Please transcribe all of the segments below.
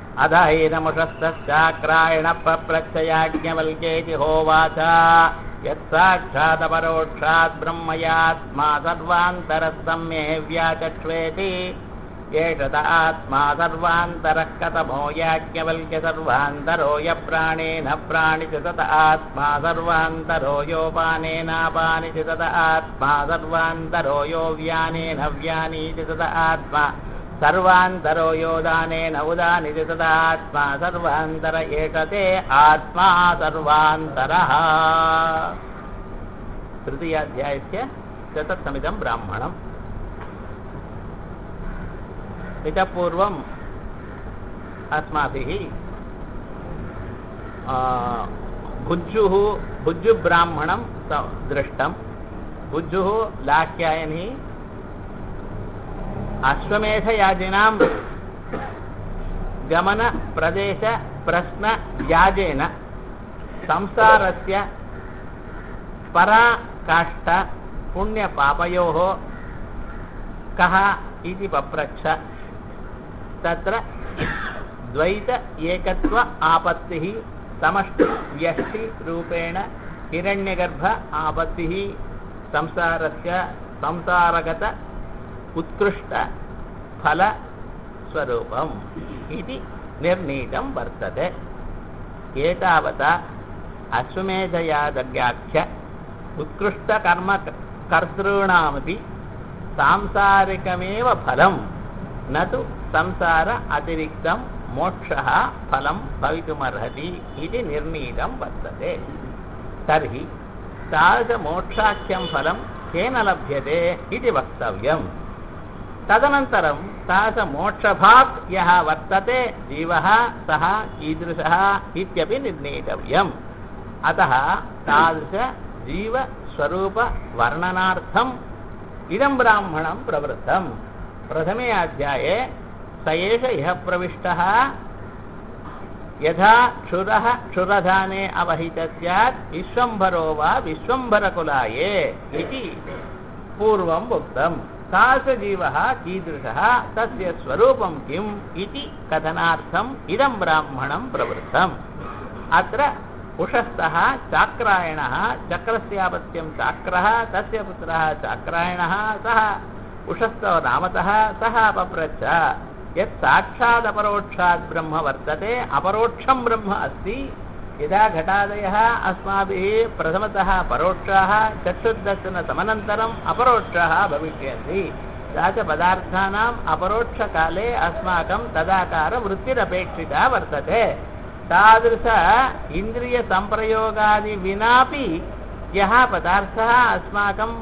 अधैनमुषस्तश्चाक्रायण पप्रच्छयाज्ञवल्क्येति होवाच यत्साक्षादपरोक्षात् ब्रह्मयात्मा सर्वान्तरस्तम्ये व्याचक्ष्वेति एष त आत्मा सर्वान्तरः कथमो याज्ञवल्क्य सर्वान्तरो य प्राणेन प्राणिच तत आत्मा सर्वान्तरो योपानेनापानिच तत आत्मा सर्वान्तरो यो व्यानेन व्यानीति तत आत्मा सर्वान्तरो योदानेन उदानिति तदात्मा सर्वान्तर एष ते आत्मा सर्वान्तरः तृतीयाध्यायस्य चतुर्थमिदं ब्राह्मणम् इतः पूर्वम् अस्माभिः भुज्जुः भुज्जुब्राह्मणं दृष्टं भुज्जुः लाख्यायनी अश्वमेधयाजिनां गमनप्रदेशप्रश्नयाजेन संसारस्य पराकाष्ठ पुण्यपापयोः कः इति पप्रच्छ तत्र द्वैत एकत्व आपत्तिः समष्टिव्यष्टिरूपेण हिरण्यगर्भ आपत्तिः संसारस्य संसारगत उत्कृष्टफलस्वरूपम् इति निर्णीतं वर्तते एतावता अश्वमेधयादव्याख्य उत्कृष्टकर्मकर्तॄणामपि सांसारिकमेव फलं न तु संसार अतिरिक्तं मोक्षः फलं भवितुमर्हति इति निर्णीतं वर्तते तर्हि तादृशमोक्षाख्यं फलं केन लभ्यते इति वक्तव्यम् तदनन्तरं तादृशमोक्षभाक् यः वर्तते जीवः सः कीदृशः इत्यपि निर्णेतव्यम् अतः तादृशजीवस्वरूपवर्णनार्थम् इदं ब्राह्मणं प्रवृत्तं प्रथमे अध्याये स एष इह प्रविष्टः यथा क्षुरः क्षुरधाने अवहित स्यात् विश्वम्भरो वा विश्वम्भरकुलाये इति पूर्वम् उक्तम् तादृशजीवः कीदृशः तस्य स्वरूपं किम् इति कथनार्थम् इदं ब्राह्मणं प्रवृत्तम् अत्र उषस्तः चाक्रायणः चक्रस्यापत्यं चाक्रः तस्य पुत्रः चाक्रायणः सः उषस्तव नामतः सः अपप्रच्छ यत् साक्षादपरोक्षात् ब्रह्म वर्तते अपरोक्षं ब्रह्म अस्ति यदा घटादयः अस्माभिः प्रथमतः परोक्षाः चक्षुर्दर्शनसमनन्तरम् अपरोक्षाः भविष्यन्ति सा च पदार्थानाम् अपरोक्षकाले अस्माकं तदाकारवृत्तिरपेक्षिता वर्तते तादृश इन्द्रियसम्प्रयोगादिविनापि यः पदार्थः अस्माकं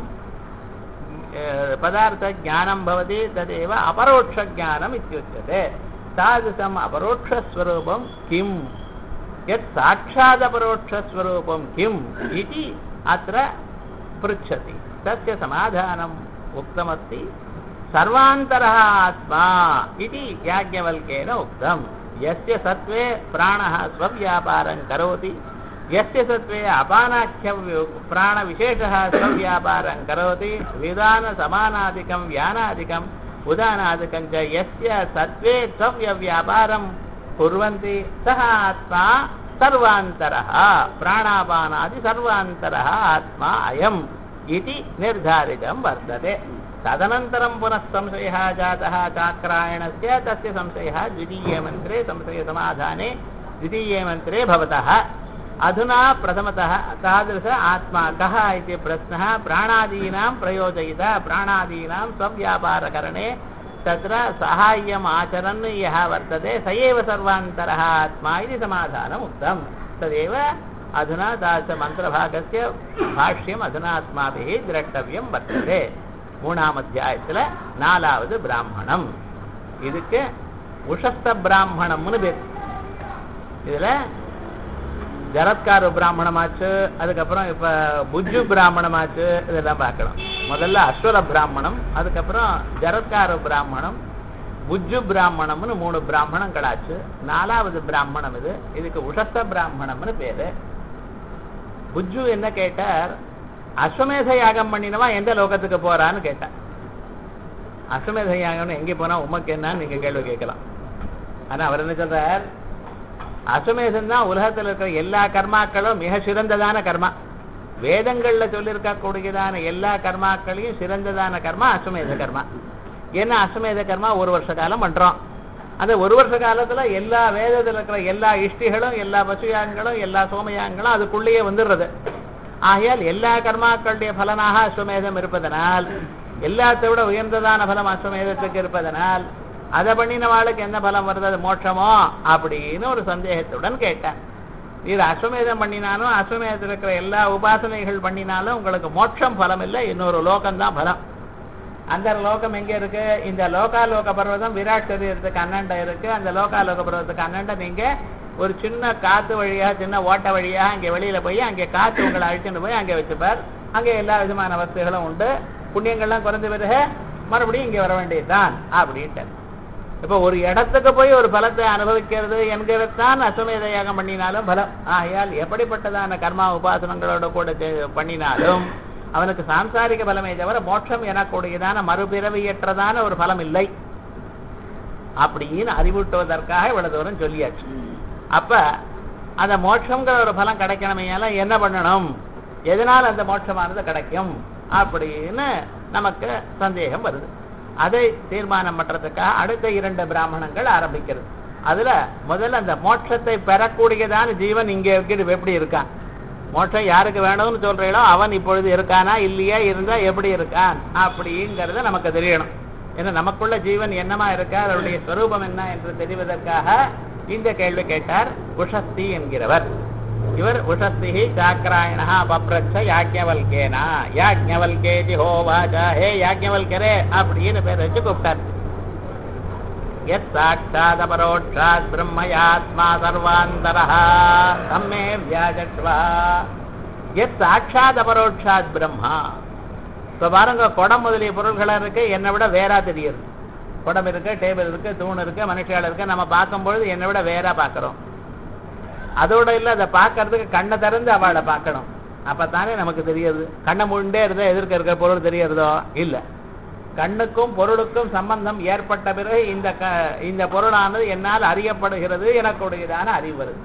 पदार्थज्ञानं भवति तदेव अपरोक्षज्ञानम् इत्युच्यते तादृशम् अपरोक्षस्वरूपं किम् यत् साक्षादपरोक्षस्वरूपं किम् इति अत्र पृच्छति तस्य समाधानम् उक्तमस्ति सर्वान्तरः आत्मा इति याज्ञवल्क्येन उक्तम् यस्य सत्त्वे प्राणः स्वव्यापारं करोति यस्य सत्त्वे अपानाख्य प्राणविशेषः स्वव्यापारं करोति विधानसमानादिकं व्यानादिकम् उदानादिकं च यस्य सत्त्वे स्वव्यव्यापारं कुर्वन्ति सः आत्मा सर्वान्तरः प्राणापानादि सर्वान्तरः आत्मा अयम् इति निर्धारितं वर्तते तदनन्तरं पुनः संशयः जातः चाक्रायणस्य तस्य संशयः द्वितीये मन्त्रे संशयसमाधाने द्वितीये मन्त्रे भवतः अधुना प्रथमतः तादृश आत्मा कः इति प्रश्नः प्राणादीनां प्रयोजयिता प्राणादीनां स्वव्यापारकरणे तत्र साहाय्यम् आचरन् यः वर्तते स एव सर्वान्तरः आत्मा इति समाधानम् उक्तं तदेव अधुना तादृशमन्त्रभागस्य भाष्यम् अधुना अस्माभिः द्रष्टव्यं वर्तते மூணாம் அத்தியாயத்தில் நாலாவது பிராமணம் இதுக்கு உஷஸ்த பிராமணம்னு பேர் இதில் ஜரத்கார பிராமணமாச்சு அதுக்கப்புறம் இப்போ புஜ்ஜு பிராமணமாச்சு இதெல்லாம் பார்க்கணும் முதல்ல அஸ்வர பிராமணம் அதுக்கப்புறம் ஜரத்கார பிராமணம் புஜ்ஜு பிராமணம்னு மூணு பிராமணங்களாச்சு நாலாவது பிராமணம் இது இதுக்கு உஷஸ்த பிராமணம்னு பேரு புஜ்ஜு என்ன கேட்டார் அஸ்வமேத யாகம் பண்ணினவா எந்த லோகத்துக்கு போறான்னு கேட்டான் அஸ்வமேத யாகம்னு எங்கே போனா உமக்கு என்னன்னு நீங்க கேள்வி கேட்கலாம் ஆனா அவர் என்ன சொல்றார் அசுமேதம் தான் உலகத்தில் இருக்கிற எல்லா கர்மாக்களும் மிக சிறந்ததான கர்மா வேதங்கள்ல சொல்லியிருக்கக்கூடியதான எல்லா கர்மாக்களையும் சிறந்ததான கர்மா அசுமேத கர்மா ஏன்னா அசுமேத கர்மா ஒரு வருஷ காலம் பண்றோம் அந்த ஒரு வருஷ காலத்துல எல்லா வேதத்தில் இருக்கிற எல்லா இஷ்டிகளும் எல்லா பசுயாங்களும் எல்லா சோமயாங்களும் அதுக்குள்ளேயே வந்துடுறது ஆகையால் எல்லா கர்மாக்களுடைய பலனாக அஸ்வமேதம் இருப்பதனால் எல்லாத்தை விட உயர்ந்ததான பலம் அஸ்வமேதத்துக்கு இருப்பதனால் அதை பண்ணினவாளுக்கு என்ன பலம் வருது அது மோட்சமோ அப்படின்னு ஒரு சந்தேகத்துடன் கேட்டேன் இது அஸ்வமேதம் பண்ணினாலும் அஸ்வமேதத்தில் இருக்கிற எல்லா உபாசனைகள் பண்ணினாலும் உங்களுக்கு மோட்சம் பலம் இல்லை இன்னொரு லோகம்தான் பலம் அந்த லோகம் எங்க இருக்கு இந்த லோகாலோக பர்வதம் விராட் சரீரத்துக்கு அண்ணண்ட இருக்கு அந்த லோகாலோக பர்வதத்துக்கு அண்ணண்ட நீங்க ஒரு சின்ன காத்து வழியா சின்ன ஓட்ட வழியா அங்கே வெளியில போய் அங்கே காத்து உங்களை அழிச்சுட்டு போய் அங்கே வச்சுப்பார் அங்கே எல்லா விதமான வசதிகளும் உண்டு புண்ணியங்கள்லாம் குறைஞ்ச பிறகு மறுபடியும் இங்கே வர வேண்டியதுதான் அப்படின்ட்டு இப்ப ஒரு இடத்துக்கு போய் ஒரு பலத்தை அனுபவிக்கிறது என்கிறதான் அசுமேத யாகம் பண்ணினாலும் பலம் ஆகையால் எப்படிப்பட்டதான கர்மா உபாசனங்களோட கூட சே- பண்ணினாலும் அவனுக்கு சாம்சாரிக பலமே தவிர மோட்சம் எனக்கூடியதான மறுபிறவியற்றதான ஒரு பலம் இல்லை அப்படின்னு அறிவூட்டுவதற்காக இவ்வளவு தூரம் சொல்லியாச்சு அப்ப அந்த மோட்சங்கிற ஒரு பலம் கிடைக்கணுமையால என்ன பண்ணணும் எதனால் அந்த மோட்சமானது கிடைக்கும் அப்படின்னு நமக்கு சந்தேகம் வருது அதை தீர்மானம் பண்றதுக்காக அடுத்த இரண்டு பிராமணங்கள் ஆரம்பிக்கிறது அதுல முதல்ல அந்த மோட்சத்தை பெறக்கூடியதான ஜீவன் இங்க எப்படி- எப்படி இருக்கான் மோட்சம் யாருக்கு வேணும்னு சொல்றீங்களோ அவன் இப்பொழுது இருக்கானா இல்லையா இருந்தா எப்படி இருக்கான் அப்படிங்கறத நமக்கு தெரியணும் ஏன்னா நமக்குள்ள ஜீவன் என்னமா இருக்கா அவருடைய ஸ்வரூபம் என்ன என்று தெரிவதற்காக இந்த கேள்வி கேட்டார் உஷஸ்தி என்கிறவர் இவர் உஷஸ்தி சாக்கராயணா பப்ரச்ச யாக்ஞவல்கேனா யாக்ஞவல்கேதி ஹோவாச்சா ஹே யாக்ஞவல்கரே அப்படின்னு பேர் வச்சு கூப்பிட்டார் यत् साक्षादपरोक्षात् ब्रह्मयात्मा सर्वान्तरः तम्मे व्याजट्वा यत् சாட்சாத் அபரோட்சாத் பிரம்மா இப்ப பாருங்க குடம் முதலிய பொருள்களா இருக்கு என்னை விட வேறா தெரியுது குடம் இருக்கு டேபிள் இருக்கு தூண் இருக்கு மனுஷால இருக்கு நம்ம பார்க்கும்பொழுது என்னை விட வேறா பார்க்கிறோம் அதோட இல்ல அதை பார்க்கறதுக்கு கண்ணை திறந்து அவளை பார்க்கணும் அப்பதானே நமக்கு தெரியுது கண்ணை முழுண்டே இருந்தா எதிர்க்க இருக்கிற பொருள் தெரியறதோ இல்ல கண்ணுக்கும் பொருளுக்கும் சம்பந்தம் ஏற்பட்ட பிறகு இந்த க இந்த பொருளானது என்னால் அறியப்படுகிறது எனக்குடையதான அறிவு வருது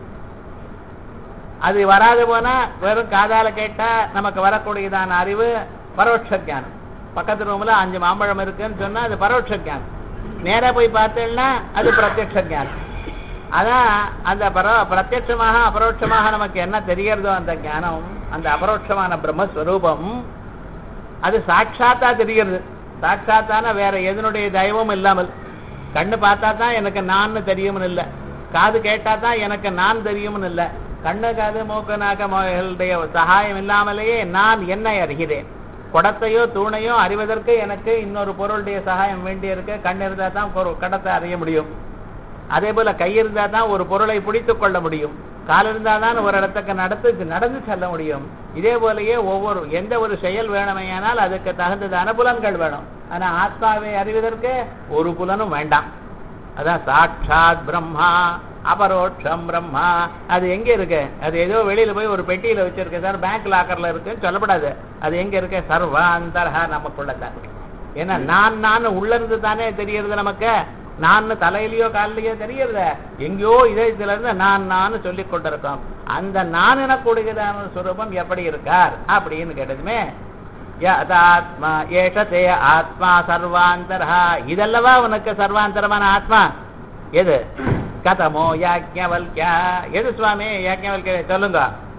அது வராது போனா வெறும் காதால கேட்டா நமக்கு வரக்கூடியதான அறிவு பரோட்ச ஞானம் பக்கத்து ரூம்ல அஞ்சு மாம்பழம் இருக்குன்னு சொன்னா அது பரோட்ச ஞானம் நேரா போய் பார்த்தேன்னா அது பிரத்யக்ஷ ஞானம் அதான் அந்த பரோ பிரத்யட்சமாக அபரோட்சமாக நமக்கு என்ன தெரியறதோ அந்த ஞானம் அந்த அபரோட்சமான பிரம்மஸ்வரூபம் அது சாட்சாத்தா தெரிகிறது சாட்சாத்தான வேற எதனுடைய தயவும் இல்லாமல் கண்ணு பார்த்தா தான் எனக்கு நான் தெரியும்னு இல்லை காது கேட்டா தான் எனக்கு நான் தெரியும்னு இல்லை கண்ணு காது மூக்கு நாக்க மொழிகளுடைய சகாயம் இல்லாமலேயே நான் என்னை அறிகிறேன் குடத்தையோ தூணையோ அறிவதற்கு எனக்கு இன்னொரு பொருளுடைய சகாயம் வேண்டியிருக்கு கண் இருந்தா தான் ஒரு கடத்தை அறிய முடியும் அதே போல கை இருந்தா தான் ஒரு பொருளை பிடித்துக் கொள்ள முடியும் கால் இருந்தா தான் ஒரு இடத்துக்கு நடத்து நடந்து செல்ல முடியும் இதே போலயே ஒவ்வொரு எந்த ஒரு செயல் வேணுமையானால் அதுக்கு தகுந்ததான புலன்கள் வேணும் ஆனா ஆத்மாவை அறிவதற்கு ஒரு புலனும் வேண்டாம் அதான் சாட்சாத் பிரம்மா அபரோட்சம் பிரம்மா அது எங்க இருக்கு அது ஏதோ வெளியில போய் ஒரு பெட்டியில வச்சிருக்கு சார் பேங்க் லாக்கர்ல இருக்குன்னு சொல்லப்படாது அது எங்க இருக்கு சர்வாந்தரா நமக்குள்ளதான் ஏன்னா நான் நான் உள்ள இருந்து தானே தெரியறது நமக்கு நான் தலையிலயோ காலிலேயோ தெரியறது எங்கேயோ இதயத்துல இருந்து நான் நான் சொல்லிக் கொண்டிருக்கோம் அந்த நான் எனக்கூடியதான சுரூபம் எப்படி இருக்கார் அப்படின்னு கேட்டதுமே யதாத்மா ஏஷதே ஆத்மா சர்வாந்தரா இதல்லவா உனக்கு சர்வாந்தரமான ஆத்மா எது கதமோ யாஜ்ஞவல்யா எது சுவாமி யாஜ்ஞவல்ய சொல்லுங்க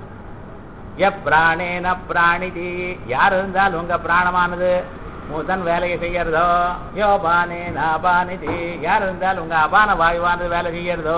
எ பிராணேன பிராணிதி யார் இருந்தால் உங்க பிராணமானது முதன் வேலையை செய்யறதோ யோ பானே நாபானிதி யார் இருந்தால் உங்க அபான வாயுவானது வேலை செய்யறதோ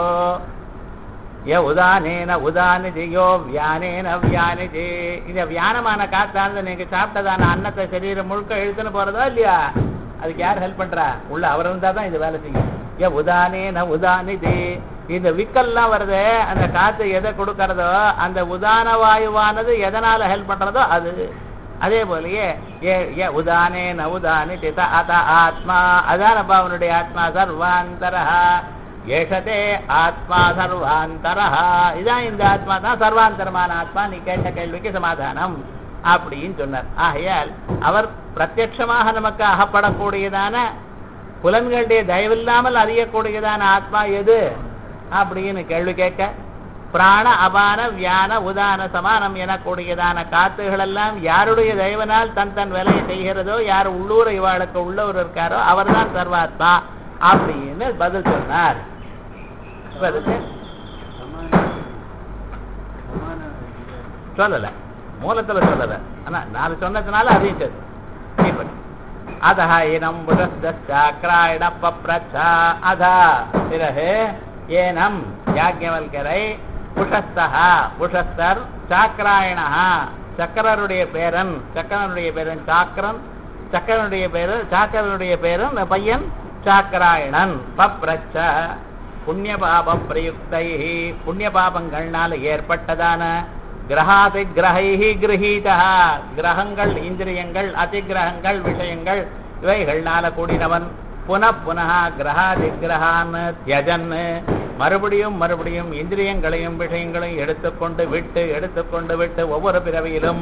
ய உதானேன உதானிதி யோ வியானேன வியானிதி இந்த வியானமான காத்தானது நீங்க சாப்பிட்டதான அன்னத்தை சரீரம் முழுக்க இழுத்துன்னு போறதோ இல்லையா அதுக்கு யார் ஹெல்ப் பண்றா உள்ள அவர் இருந்தா தான் இது வேலை செய்யும் ய உதானேன உதானிதி இந்த விக்கல்லாம் வருது அந்த காத்து எதை கொடுக்கறதோ அந்த உதான வாயுவானது எதனால ஹெல்ப் பண்றதோ அது அதே போலயே ஏ- ஏ உதானேன உதானி தித அத ஆத்மா அதானப்பா அவனுடைய ஆத்மா சர்வாந்தரஹா ஏஷதே ஆத்மா சர்வாந்தரஹா இதான் இந்த ஆத்மா தான் சர்வாந்தரமான ஆத்மா நீ கேட்ட கேள்விக்கு சமாதானம் அப்படின்னு சொன்னார் ஆகையால் அவர் பிரத்யட்சமாக நமக்கு அகப்படக்கூடியதான புலன்களுடைய தயவில்லாமல் அறியக்கூடியதான ஆத்மா எது அப்படின்னு கேள்வி கேட்க பிராண அபான வியான உதான சமானம் எனக்கூடியதான காத்துகள் எல்லாம் யாருடைய தயவனால் தன் தன் வேலையை செய்கிறதோ யார் உள்ளூர் இவாளுக்கு உள்ளவர் இருக்காரோ அவர்தான் சர்வாத்மா அப்படின்னு பதில் சொன்னார் பதில் சொல்லல மூலத்துல சொல்லல ஆனா நான் சொன்னதுனால அதையும் சரி இப்படி அதஹ இனம் புடஸ்தாக்கிராயண பப்ரச்சா அதா பிறகு ஏனம் யாஜ்ஞவல்கரை புஷஸ்தா புஷஸ்தர் சாக்ராயணா சக்கரருடைய பேரன் சக்கரனுடைய பேரன் சாக்கரன் சக்கரனுடைய பேரு சாக்கரனுடைய பேரன் இந்த பையன் சாக்கராயணன் பப்ரச்ச புண்ணிய பாப பிரயுக்தை புண்ணிய பாபங்கள்னால ஏற்பட்டதான கிரகாதி கிரகைஹி கிரகீதா கிரகங்கள் இந்திரியங்கள் அதிகிரகங்கள் விஷயங்கள் இவைகள்னால கூடினவன் புன புனः கிரகாதி கிரகான் தியஜன் மறுபடியும் மறுபடியும் இந்திரியங்களையும் விஷயங்களையும் எடுத்துக்கொண்டு விட்டு எடுத்துக்கொண்டு விட்டு ஒவ்வொரு பிறவியிலும்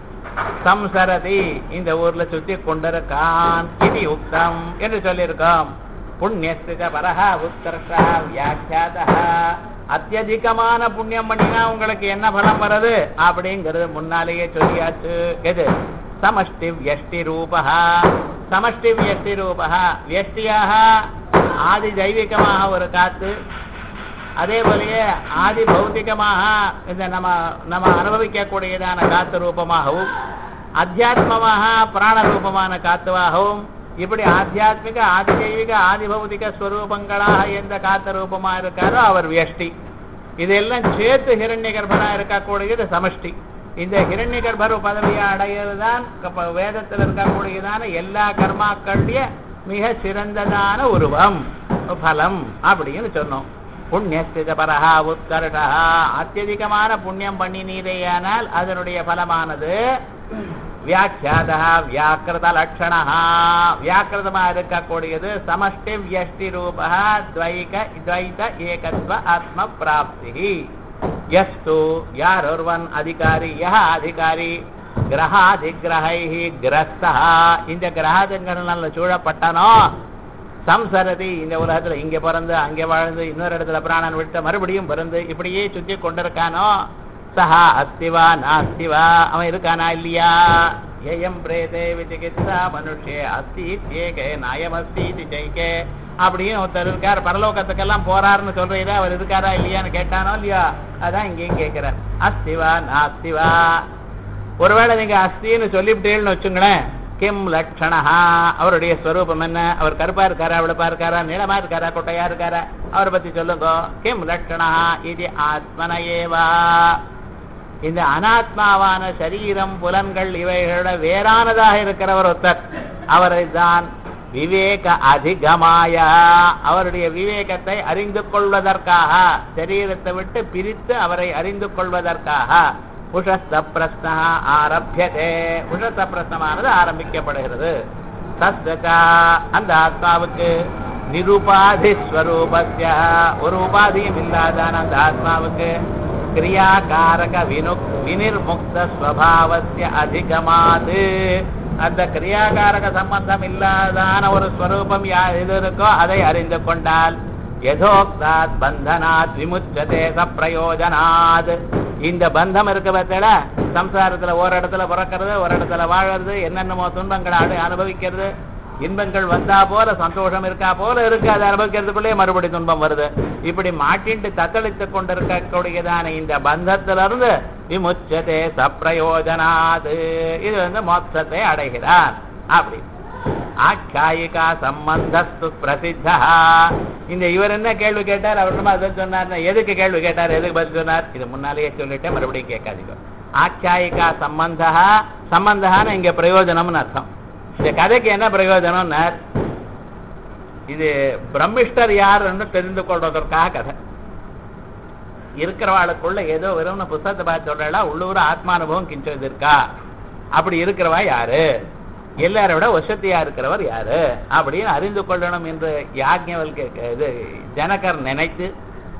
சம்சரதி இந்த ஊர்ல சுத்தி கொண்டிருக்கான் இது உக்தம் என்று சொல்லியிருக்கோம் புண்ணியஸ்தித பரஹா உத்கர்ஷா வியாக்கியாதா அத்தியதிகமான புண்ணியம் பண்ணினா உங்களுக்கு என்ன பலம் வருது அப்படிங்கிறது முன்னாலேயே சொல்லியாச்சு எது சமஷ்டி வியஷ்டி ரூபா சமஷ்டி வியஷ்டி ரூபா வியஷ்டியாக ஆதி தெய்வீகமாக ஒரு காத்து அதே போலயே ஆதி பௌத்திகமாக இந்த நம்ம நம்ம அனுபவிக்கக்கூடியதான காத்து ரூபமாகவும் அத்தியாத்மமாக பிராண ரூபமான காத்துவாகவும் இப்படி ஆத்தியாத்மிக ஆதி தெய்வீக ஆதி பௌதிக ஸ்வரூபங்களாக எந்த காத்த ரூபமா இருக்காரோ அவர் வியஷ்டி இதெல்லாம் சேர்த்து ஹிரண்ய கர்ப்பனா இருக்கக்கூடியது சமஷ்டி இந்த ஹிரண்ய கர்ப்பரு பதவியை அடையிறது தான் வேதத்தில் இருக்கக்கூடியதான எல்லா கர்மாக்களுடைய மிக சிறந்ததான உருவம் பலம் அப்படின்னு சொன்னோம் புண்ணியஸ்தித பரஹா உத்கர்ஷா அத்தியதிகமான புண்ணியம் பண்ணினீரேயானால் அதனுடைய பலமானது வியாக்கியாதா வியாக்கிருத லட்சணா வியாக்கிருதமா இருக்கக்கூடியது சமஷ்டி வியஷ்டி ரூபா துவைக துவைத ஏகத்வ ஆத்ம பிராப்தி எஸ்து யார் ஒருவன் அதிகாரி யா அதிகாரி கிரகாதிகிரகை கிரஸ்தா இந்த கிரகாதிகளால் சூழப்பட்டனோ சம்சரதி இந்த உலகத்துல இங்க பிறந்து அங்கே வாழ்ந்து இன்னொரு இடத்துல பிராணன் விட்டு மறுபடியும் பிறந்து இப்படியே சுத்தி கொண்டிருக்கானோ சஹா அஸ்திவா நாஸ்திவா அவன் இருக்கானா இல்லையா ஏயம் பிரேதே விசிகித்சா மனுஷே அஸ்தி ஏகே நாயம் அஸ்தி ஜெய்கே அப்படின்னு ஒருத்தர் இருக்கார் பரலோகத்துக்கெல்லாம் போறாருன்னு சொல்றீரா அவர் இருக்காரா இல்லையான்னு கேட்டானோ இல்லையா அதான் இங்கேயும் கேட்கிறார் அஸ்திவா நாஸ்திவா ஒருவேளை நீங்க அஸ்தின்னு சொல்லிவிட்டீங்கன்னு வச்சுங்களேன் கிம் லட்சணா அவருடைய ஸ்வரூபம் என்ன அவர் கருப்பா இருக்காரா வெளுப்பா இருக்காரா நீளமா இருக்காரா கொட்டையா இருக்காரா அவரை பத்தி சொல்லுங்க கிம் லட்சணா இது ஆத்மனையேவா இந்த அனாத்மாவான சரீரம் புலன்கள் இவைகளோட வேறானதாக இருக்கிறவர் ஒருத்தர் அவரை தான் விவேக அதிகமாய அவருடைய விவேகத்தை அறிந்து கொள்வதற்காக சரீரத்தை விட்டு பிரித்து அவரை அறிந்து கொள்வதற்காக உஷஸ்த பிரஸ்னா ஆரம்பியதே உஷஸ்த பிரஸ்னமானது ஆரம்பிக்கப்படுகிறது தஸ்தா அந்த ஆத்மாவுக்கு நிருபாதி ஸ்வரூபஸ்ய ஒரு உபாதியும் இல்லாதான அந்த ஆத்மாவுக்கு கிரியாகாரக வினு வினிர்முக்த ஸ்வபாவஸ்ய அதிகமாது அந்த கிரியாகாரக சம்பந்தம் இல்லாதான ஒரு ஸ்வரூபம் யா எது இருக்கோ அதை அறிந்து கொண்டால் யதோக்தாத் பந்தனாத் விமுச்சதே சப்பிரயோஜனாத் இந்த பந்தம் இருக்க பத்தில சம்சாரத்துல ஒரு இடத்துல பிறக்கிறது ஒரு இடத்துல வாழறது என்னென்னமோ துன்பங்களை அனு- அனுபவிக்கிறது இன்பங்கள் வந்தா போல சந்தோஷம் இருக்கா போல இருக்கு அதை அனுபவிக்கிறதுக்குள்ளே மறுபடி துன்பம் வருது இப்படி மாட்டிட்டு தத்தளித்துக் கொண்டிருக்கக்கூடியதான இந்த பந்தத்திலிருந்து விமுச்சதே சப்பிரயோஜனாது இது வந்து மோட்சத்தை அடைகிறார் அப்படி ஆख्यायिका சம்பந்தஸ்து பிரசித்தா இந்த இவர் என்ன கேள்வி கேட்டார் அவர் நம்ம அதை சொன்னார் எதுக்கு கேள்வி கேட்டார் எதுக்கு பதில் சொன்னார் இது முன்னாலேயே சொல்லிட்டேன் மறுபடியும் கேட்காதீங்க ஆख्यायिका சம்பந்தா சம்பந்தான்னு இங்க பிரயோஜனம்னு அர்த்தம் இந்த கதைக்கு என்ன பிரயோஜனம்னார் இது பிரம்மிஷ்டர் யாருன்னு தெரிந்து கொள்வதற்காக கதை இருக்கிறவாளுக்குள்ள ஏதோ வெறும் புஸ்தகத்தை பார்த்து சொல்றா உள்ளூர் ஆத்மானுபவம் கிஞ்சது இருக்கா அப்படி இருக்கிறவா யாரு எல்லாரை விட வசதியா இருக்கிறவர் யாரு அப்படின்னு அறிந்து கொள்ளணும் என்று யாஜ்ஞவல்க இது ஜனகர் நினைத்து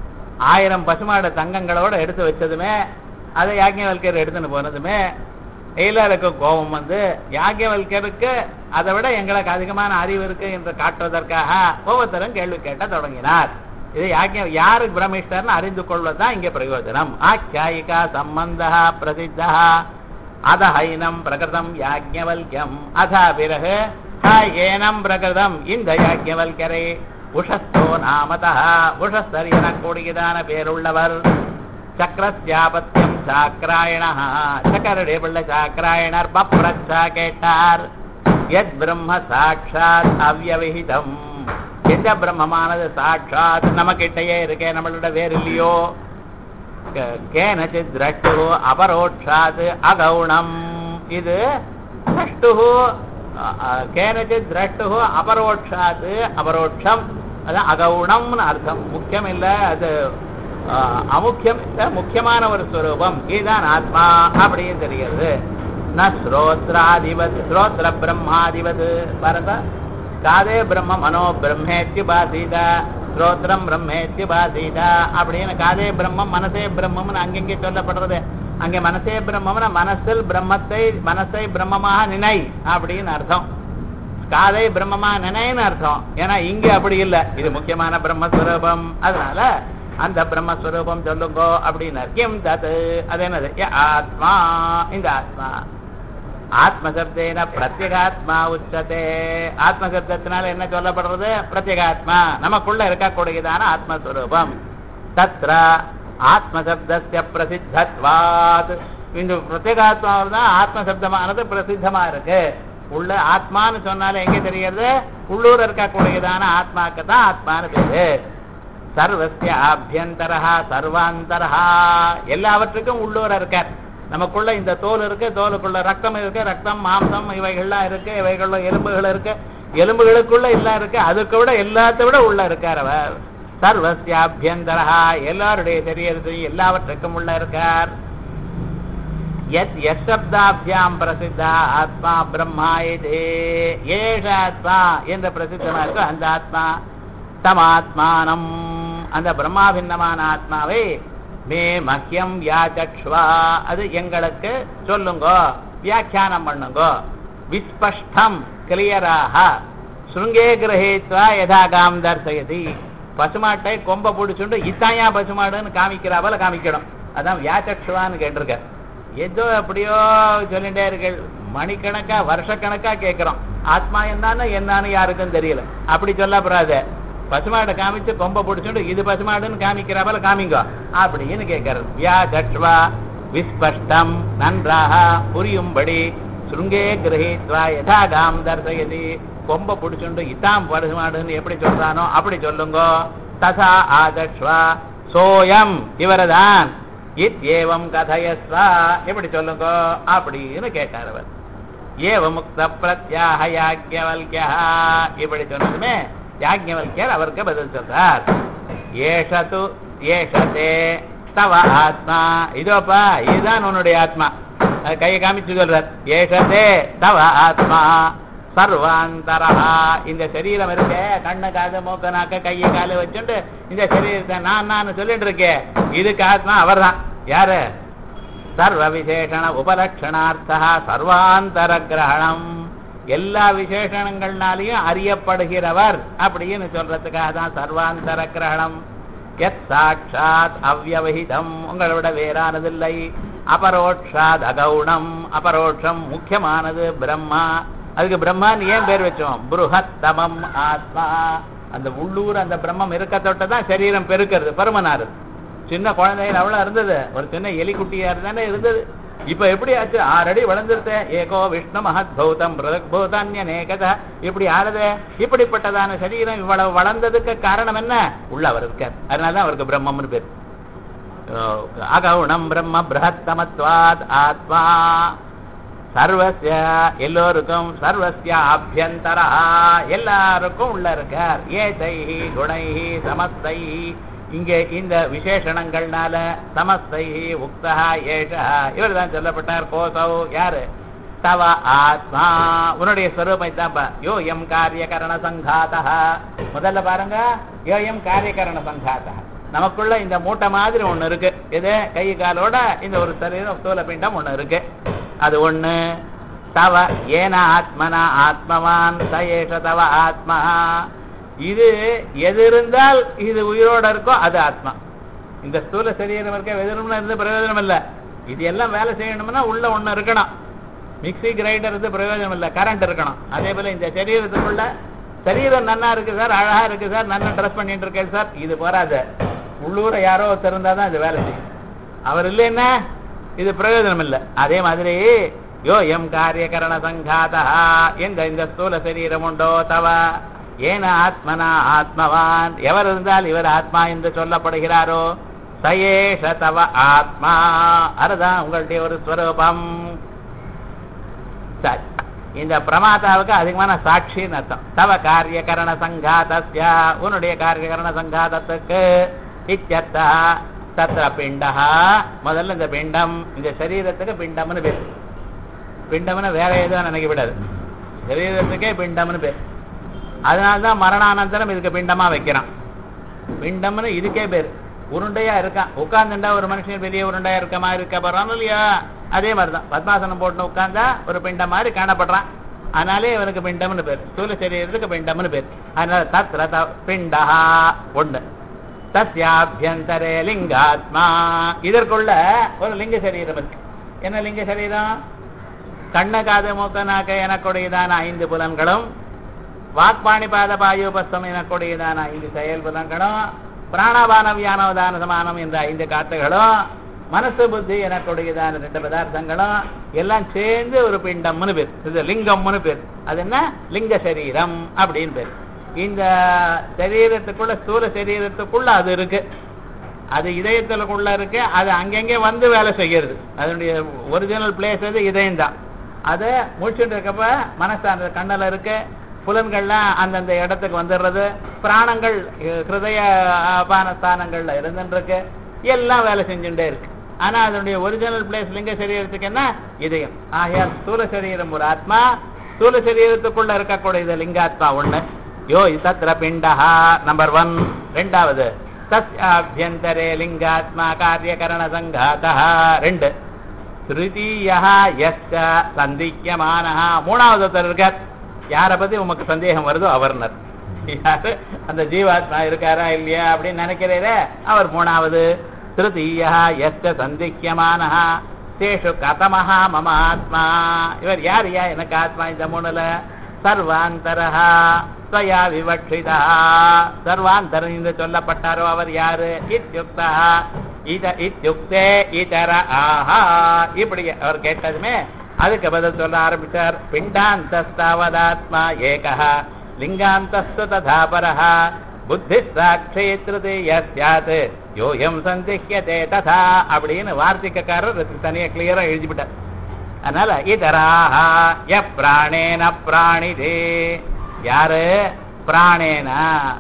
ஆயிரம் பசுமாட தங்கங்களோட எடுத்து வச்சதுமே அதை யாஜ்ஞவல்கர் எடுத்துன்னு போனதுமே எல்லாருக்கும் கோபம் வந்து யாக்கியவல்கருக்கு அதை விட எங்களுக்கு அதிகமான அறிவு இருக்கு என்று காட்டுவதற்காக ஒவ்வொருத்தரும் கேள்வி கேட்ட தொடங்கினார் இது யாக்கிய யாருக்கு பிரமிஷ்டர்னு அறிந்து கொள்வதுதான் இங்க பிரயோஜனம் ஆக்கியாயிகா சம்பந்தா பிரசித்தா அதஹைனம் பிரகிருதம் யாஜ்ஞவல்யம் அதா பிறகு ஹ ஏனம் பிரகிருதம் இந்த யாஜ்ஞவல்யரை உஷஸ்தோ நாமதா உஷஸ்தர் எனக்கூடியதான பேருள்ளவர் சக்கரஸ்யாபத்தியம் சாக்ராயண சக்கரடைய பிள்ளை சாக்ராயணர் பப்ரச்சா கேட்டார் எத் பிரம்ம சாட்சாத் அவ்யவிஹிதம் எந்த பிரம்மமானது சாட்சாத் நம்ம கிட்டயே இருக்கே நம்மளோட வேறு இல்லையோ க- கேனச்சித் திரஷ்டு அபரோட்சாத் அகௌணம் இது திரஷ்டு கேனச்சித் திரஷ்டு அபரோட்சாத் அபரோட்சம் அது அகௌணம்னு அர்த்தம் முக்கியம் இல்ல அது ஆ, அமுக்கியம் இல்ல முக்கியமான ஒரு ஸ்வரூபம் இதுதான் ஆத்மா அப்படின்னு தெரிகிறது ந ஸ்ரோத்ராதிபத் ஸ்ரோத்ர பிரம்மாதிபத் பாருங்க காதே பிரம்ம மனோ பிரம்மேத்யுபாசீத ஸ்ரோத்ரம் பிரம்மேத்யுபாசீத அப்படின்னு காதே பிரம்மம் மனசே பிரம்மம்னு அங்கங்கே சொல்லப்படுறது அங்கே மனசே பிரம்மம்னா மனசில் பிரம்மத்தை மனசை பிரம்மமாக நினை அப்படின்னு அர்த்தம் காதை பிரம்மமா நினைன்னு அர்த்தம் ஏன்னா இங்க அப்படி இல்ல இது முக்கியமான பிரம்மஸ்வரூபம் அதனால அந்த பிரம்மஸ்வரூபம் சொல்லுங்கோ அப்படின்னு கிம் தது அது என்னது ய ஆத்மா இந்த ஆத்மா ஆத்மசப்தேன பிரத்யேகாத்மா உச்சதே ஆத்மசப்தத்தினால என்ன சொல்லப்படுறது பிரத்யேகாத்மா நமக்குள்ள இருக்கக்கூடியதான ஆத்மஸ்வரூபம் தத்ர ஆத்மசப்தஸ்ய பிரசித்தத்வாத் இந்த பிரத்யேகாத்மாவில் தான் ஆத்மசப்தமானது பிரசித்தமா இருக்கு உள்ள ஆத்மான்னு சொன்னாலே எங்க தெரிகிறது உள்ளூர் இருக்கக்கூடியதான ஆத்மாக்கு தான் ஆத்மான்னு பேரு சர்வசிய ஆபியந்தரா சர்வாந்தரா எல்லாவற்றுக்கும் உள்ளூர் இருக்கார் நமக்குள்ள இந்த தோல் இருக்கு தோலுக்குள்ள ரத்தம் இருக்கு ரத்தம் மாம்சம் இவைகள்லாம் இருக்கு இவைகள்ல எலும்புகள் இருக்கு எலும்புகளுக்குள்ள எல்லாம் இருக்கு அதுக்கு விட எல்லாத்தை விட உள்ள இருக்கார் அவர் சர்வசியாபியந்தரா எல்லாருடைய சரீரத்தையும் எல்லாவற்றுக்கும் உள்ள இருக்கார் यत् यशब्दाभ्याम பிரசித்தா ஆத்மா பிரம்மா இது ஏஷ ஆத்மா என்ற பிரசித்தமா இருக்கு அந்த ஆத்மா தமாத்மானம் அந்த பிரம்மாபின்னமான ஆத்மாவை மே மஹ்யம் யாச்சக்ஷ்வா அது எங்களுக்கு சொல்லுங்க வியாக்கியானம் பண்ணுங்க விஸ்பஷ்டம் கிளியராக சுருங்கே கிரகித்வா யதாகாம் தர்சயதி பசுமாட்டை கொம்ப பிடிச்சுண்டு இத்தாயா பசுமாடுன்னு காமிக்கிறா போல காமிக்கணும் அதான் வியாச்சக்ஷுவான்னு கேட்டிருக்க ஏதோ அப்படியோ சொல்லிட்டே இருக்கு மணிக்கணக்கா வருஷக்கணக்கா கேட்கிறோம் ஆத்மா என்னன்னு என்னன்னு யாருக்கும் தெரியல அப்படி சொல்லப்படாது பசுமாடை காமிச்சு கொம்ப பிடிச்சுட்டு இது பசுமாடுன்னு காமிக்கிறா போல காமிங்க அப்படின்னு கேட்கறது வியாச்சக்ஷ்வா விஸ்பஷ்டம் நன்றாக புரியும்படி சுருங்கே கிரகித்வா யதாகாம் தர்சயதி கொம்ப பிடிச்சுண்டு இத்தாம் பசுமாடுன்னு எப்படி சொல்றானோ அப்படி சொல்லுங்க ததா ஆதக்ஷ்வா சோயம் இவரதான் இத்யேவம் கதயஸ்வா எப்படி சொல்லுங்க அப்படின்னு கேட்டார் அவர் ஏவ முக்த பிரத்யாக யாக்ஞவல்யா இப்படி சொன்னதுமே யாக்ஞவல்யர் அவருக்கு பதில் சொல்றார் ஏஷது ஏஷதே தவ ஆத்மா இதோப்பா இதுதான் உன்னுடைய ஆத்மா அது கையை காமிச்சு சொல்றார் ஏஷதே தவ ஆத்மா சர்வாந்தரா இந்த சரீரம் இருக்கே கண்ணு காது மூக்க நாக்க கையை காலு வச்சுட்டு இந்த சரீரத்தை நான் நான் சொல்லிட்டு இருக்கேன் இதுக்கு ஆத்மா அவர்தான் யாரு சர்வ விசேஷண உபலட்சணார்த்தா சர்வாந்தர கிரகணம் எல்லா விசேஷணங்கள்னாலையும் அறியப்படுகிறவர் அப்படின்னு சொல்றதுக்காக தான் சர்வாந்தர கிரகணம் எத் சாட்சாத் அவ்வவஹிதம் உங்களை விட வேறானதில்லை அபரோட்சாத் அகௌணம் அபரோட்சம் முக்கியமானது பிரம்மா அதுக்கு பிரம்மான்னு ஏன் பேர் வச்சோம் புருஹத்தமம் ஆத்மா அந்த உள்ளூர் அந்த பிரம்மம் இருக்க தொட்டதான் சரீரம் பெருக்கிறது பருமனாரு சின்ன குழந்தைகள் அவ்வளவு இருந்தது ஒரு சின்ன எலிக்குட்டியா இருந்தானே இருந்தது இப்ப எப்படி ஆச்சு ஆறு அடி வளர்ந்துருத்த ஏகோ விஷ்ணு மகத் பௌதம் பூதான்யநேகதா இப்படி ஆறுது இப்படிப்பட்டதான சரீரம் இவ்வளவு வளர்ந்ததுக்கு காரணம் என்ன உள்ள அவர் இருக்கார் அதனாலதான் அவருக்கு பிரம்மம்னு பேர் அஹ் அகவுணம் பிரம்ம பிரஹத்தமத்வாத் ஆத்மா சர்வசிய எல்லோருக்கும் சர்வசிய ஆபியந்தரா எல்லாருக்கும் உள்ள இருக்கார் ஏதைஹி குணைஹி சமஸ்தைஹி இங்கே இந்த விசேஷணங்கள்னால சமஸ்தைஹி உக்தா ஏஷா இவர் தான் சொல்லப்பட்டார் கோசௌ யாரு தவ ஆத்மா உன்னுடைய ஸ்வரூபம் தான்ப்பா யோ எம் காரியகரண சங்காதா முதல்ல பாருங்க யோ எம் காரியகரண சங்காதா நமக்குள்ள இந்த மூட்டை மாதிரி ஒண்ணு இருக்கு இது கை காலோட இந்த ஒரு சரீரம் ஸ்தூல பிண்டம் ஒண்ணு இருக்கு அது ஒண்ணு தவ ஏன ஆத்மனா ஆத்மவான் ச ஏஷ தவ ஆத்மா இது எது இருந்தால் இது உயிரோட இருக்கோ அது ஆத்மா இந்த ஸ்தூல சரீரம் இருக்க வெதிரம்னு இருந்து பிரயோஜனம் இல்லை இது எல்லாம் வேலை செய்யணும்னா உள்ள ஒண்ணு இருக்கணும் மிக்ஸி கிரைண்டர் இருந்து பிரயோஜனம் இல்லை கரண்ட் இருக்கணும் அதே போல இந்த சரீரத்துக்குள்ள சரீரம் நன்னா இருக்கு சார் அழகா இருக்கு சார் நல்லா ட்ரெஸ் பண்ணிட்டு இருக்கேன் சார் இது போறாது உள்ளூர யாரோ ஒருத்தர் இருந்தா தான் இது வேலை செய்யும் அவர் இல்லைன்னா இது பிரயோஜனம் இல்லை அதே மாதிரி யோ எம் காரியகரண சங்காதா எந்த இந்த ஸ்தூல சரீரம் உண்டோ தவ ஏன ஆத்மனா ஆத்மவான் எவர் இருந்தால் இவர் ஆத்மா என்று சொல்லப்படுகிறாரோ சயேஷ தவ ஆத்மா அதுதான் உங்களுடைய ஒரு ஸ்வரூபம் சரி இந்த பிரமாதாவுக்கு அதிகமான சாட்சின்னு அர்த்தம் தவ காரியகரண சங்காதஸ்ய உன்னுடைய காரியகரண சங்காதத்துக்கு இத்தியர்த்தா தத்திர பிண்டா முதல்ல இந்த பிண்டம் இந்த சரீரத்துக்கு பிண்டம்னு பேர் பிண்டம்னு வேற எதுவும் நினைக்க விடாது சரீரத்துக்கே பிண்டம்னு பேர் அதனால்தான் மரணானந்தரம் இதுக்கு பிண்டமா வைக்கிறான் பிண்டம்னு இதுக்கே பேர் உருண்டையா இருக்கான் உட்கார்ந்துட்டா ஒரு மனுஷன் பெரிய உருண்டையா இருக்க மாதிரி இருக்க போறான் இல்லையா அதே மாதிரிதான் பத்மாசனம் போட்டு உட்கார்ந்தா ஒரு பிண்டம் மாதிரி காணப்படுறான் அதனாலே இவனுக்கு பிண்டம்னு பேர் ஸ்தூல சரீரத்துக்கு பிண்டம்னு பேர் அதனால தத்ர த- பிண்டா ஒண்ணு தஸ்யாபியந்தரே லிங்காத்மா இதற்குள்ள ஒரு லிங்க சரீரம் இருக்கு என்ன லிங்க சரீரம் கண்ண காது மூக்க நாக்க எனக்குடையதான ஐந்து புலன்களும் வாக்பாணி பாத பாயுபஸ்தம் எனக்கூடியதான ஐந்து செயல் புலன்களும் பிராணபான வியானவதான சமானம் என்ற ஐந்து காத்துகளும் மனசு புத்தி எனக்கூடியதான ரெண்டு பதார்த்தங்களும் எல்லாம் சேர்ந்து ஒரு பிண்டம்னு பேர் இது லிங்கம்னு பேர் அது என்ன லிங்க சரீரம் அப்படின்னு பேர் இந்த சரீரத்துக்குள்ள ஸ்தூல சரீரத்துக்குள்ள அது இருக்கு அது இதயத்துக்குள்ள இருக்கு அது அங்கங்கே வந்து வேலை செய்கிறது அதனுடைய ஒரிஜினல் பிளேஸ் அது இதயம் தான் அதை முடிச்சுட்டு இருக்கப்ப மனசு அந்த கண்ணில் இருக்கு புலன்கள்லாம் அந்தந்த இடத்துக்கு வந்துடுறது பிராணங்கள் அஹ், ஹிருதய அபான ஸ்தானங்கள்ல இருந்துட்டு இருக்கு எல்லாம் வேலை செஞ்சுட்டே இருக்கு ஆனா அதனுடைய ஒரிஜினல் பிளேஸ் லிங்க சரீரத்துக்கு என்ன இதயம் ஆகையால் ஸ்தூல சரீரம் ஒரு ஆத்மா ஸ்தூல சரீரத்துக்குள்ள இருக்கக்கூடியது லிங்காத்மா ஒண்ணு யோ தத்ர பிண்டா நம்பர் ஒன் ரெண்டாவது தஸ்யாபியந்தரே லிங்காத்மா காரியகரண சங்காதா ரெண்டு திருத்தீயா எஸ்ட சந்திக்கமானஹ மூணாவது ஒருத்தர் இருக்கார் யாரை பத்தி உமக்கு சந்தேகம் வருதோ அவர்னர் யாரு அந்த ஜீவாத்மா இருக்காரா இல்லையா அப்படின்னு நினைக்கிறீரே அவர் மூணாவது திருத்தீயா எஸ்ட சந்திக்கமானஹ தேஷு கதமஹா மம ஆத்மா இவர் யார் யா எனக்கு ஆத்மா இந்த மூணுல சர்வாந்தரஹா ஸ்வயா விவக்ஷிதா சர்வாந்தரம் என்று சொல்லப்பட்டாரோ அவர் யாரு இத்யுக்தா இத இத்யுக்தே இதர ஆஹா இப்படி அவர் கேட்டதுமே அதுக்கு பதில் சொல்ல ஆரம்பிச்சார் பிண்டாந்தஸ்தாவதாத்மா ஏகா லிங்காந்தஸ்து ததா பரஹ புத்தி சாட்சி திருதீய சியாத் யோயம் சந்திஹ்யதே ததா அப்படின்னு வார்த்திகக்காரர் இதுக்கு தனியா கிளியரா எழுதிவிட்டார் அதனால இதராக ய பிராணேன பிராணிதே யாரு பிராணேன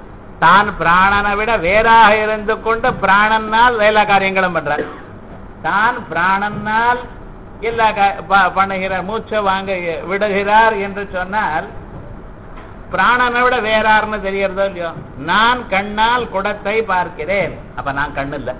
தான் பிராணனை விட வேறாக இருந்து கொண்டு பிராணனால் எல்லா காரியங்களும் பண்றார் தான் பிராணனால் எல்லா கா- ப- பண்ணுகிறார் மூச்சை வாங்க விடுகிறார் என்று சொன்னால் பிராணனை விட வேறார்னு தெரியறதோ இல்லையோ நான் கண்ணால் குடத்தை பார்க்கிறேன் அப்ப நான் கண்ணு இல்ல